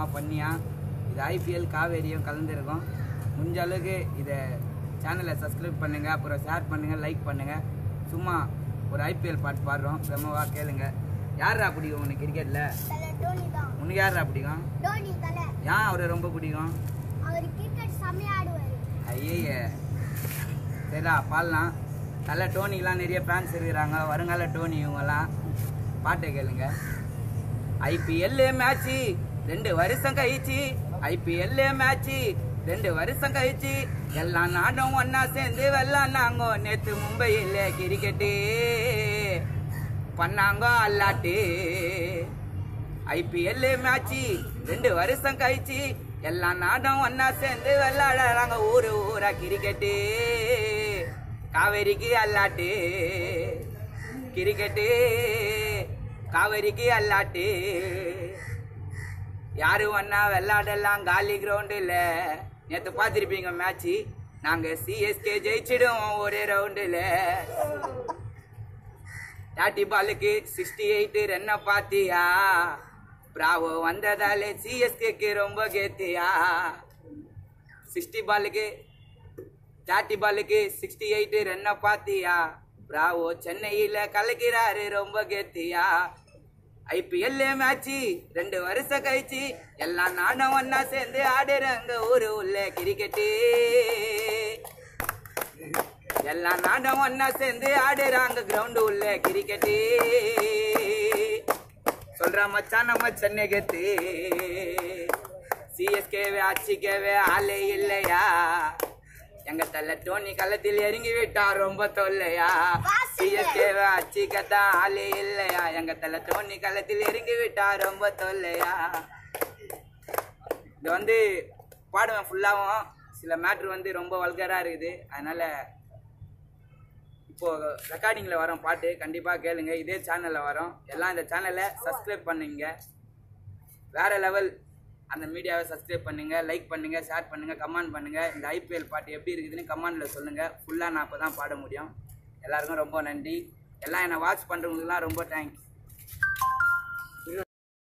பண்ணியா இது ஐபிஎல் காவேரியும் கலந்துருக்கோம் முடிஞ்ச அளவுக்கு இதை சேனலை சப்ஸ்கிரைப் பண்ணுங்கள் அப்புறம் ஷேர் பண்ணுங்கள் லைக் பண்ணுங்கள் சும்மா ஒரு ஐபிஎல் பாட்டு பாடுறோம் செம்மவா கேளுங்க யாரா பிடிக்கும் உனக்கு கிரிக்கெட்டில் தலை டோனி தான் உனக்கு யாரா பிடிக்கும் டோனி தலை ஏன் அவரை ரொம்ப பிடிக்கும் அவர் கிரிக்கெட் செம்மையா ஆடுவார் ஐயே சரிடா பாடலாம் நல்ல டோனிக்கெலாம் நிறைய ஃபேன்ஸ் இருக்கிறாங்க வருங்கால டோனி இவங்கெல்லாம் பாட்டை கேளுங்க ஐபிஎல் மேட்ச்சு ரெண்டு வருஷம் கழிச்சு ஐபிஎல் மேட்ச்சு ரெண்டு வருஷம் கழிச்சு எல்லா நாடும் ஒன்னா சேர்ந்து வெள்ளாண்டாங்க நேத்து மும்பையில் கிரிக்கெட்டு பண்ணாங்க அல்லாட்டு ஐபிஎல் மேட்ச்சு ரெண்டு வருஷம் கழிச்சு எல்லா நாடும் ஒன்னா சேர்ந்து விளையாடுறாங்க ஊரு ஊரா கிரிக்கெட்டு காவேரிக்கு அல்லாட்டு கிரிக்கெட்டு காவேரிக்கு அல்லாட்டு யாரு ஒன்னா விளையாடலாம் காலி கிரவுண்டில் நேற்று பார்த்துருப்பீங்க மேட்ச்சு நாங்கள் சிஎஸ்கே ஜெயிச்சிடுவோம் ஒரே ரவுண்டில் டாட்டி பாலுக்கு சிக்ஸ்டி எயிட் ரன்னை பாத்தியா பிராவோ வந்ததாலே சிஎஸ்கேக்கு ரொம்ப கேத்தியா சிக்ஸ்டி பாலுக்கு டாட்டி பாலுக்கு சிக்ஸ்டி எயிட் ரன்னை பாத்தியா பிராவோ சென்னையில் கலக்கிறாரு ரொம்ப கேத்தியா ஐபிஎல் மேட்ச்சு ரெண்டு வருஷம் கழிச்சு எல்லா நாடும் ஒன்னா சேர்ந்து ஆடுறாங்க ஊரு உள்ள கிரிக்கெட்டு எல்லா நாடும் ஒன்னா சேர்ந்து ஆடுறாங்க கிரவுண்டு உள்ள கிரிக்கெட்டு சொல்ற மச்சான் நம்ம சென்னை கெத்து சிஎஸ்கேவே ஆட்சிக்கவே ஆளே இல்லையா எங்க தள்ள டோனி களத்தில் இறங்கி விட்டா ரொம்ப தொல்லையா சிஎஸ்கேவே ஆட்சிக்கத்தான் ஆளே இல்லையா எங்க தள்ள டோனி களத்தில் இறங்கி விட்டா ரொம்ப தொல்லையா இது வந்து பாடுவேன் ஃபுல்லாகவும் சில மேட்ரு வந்து ரொம்ப வல்கராக இருக்குது அதனால் இப்போது ரெக்கார்டிங்கில் வரோம் பாட்டு கண்டிப்பாக கேளுங்க இதே சேனலில் வரோம் எல்லாம் இந்த சேனலை சப்ஸ்கிரைப் பண்ணுங்க வேறு லெவல் அந்த மீடியாவை சப்ஸ்கிரைப் பண்ணுங்க லைக் பண்ணுங்க ஷேர் பண்ணுங்க கமெண்ட் பண்ணுங்க இந்த ஐபிஎல் பாட்டு எப்படி இருக்குதுன்னு கமெண்டில் சொல்லுங்க ஃபுல்லாக நான் அப்போ தான் பாட முடியும் எல்லாருக்கும் ரொம்ப நன்றி எல்லாம் என்னை வாட்ச் பண்ணுறவங்களுக்குலாம் ரொம்ப தேங்க்ஸ்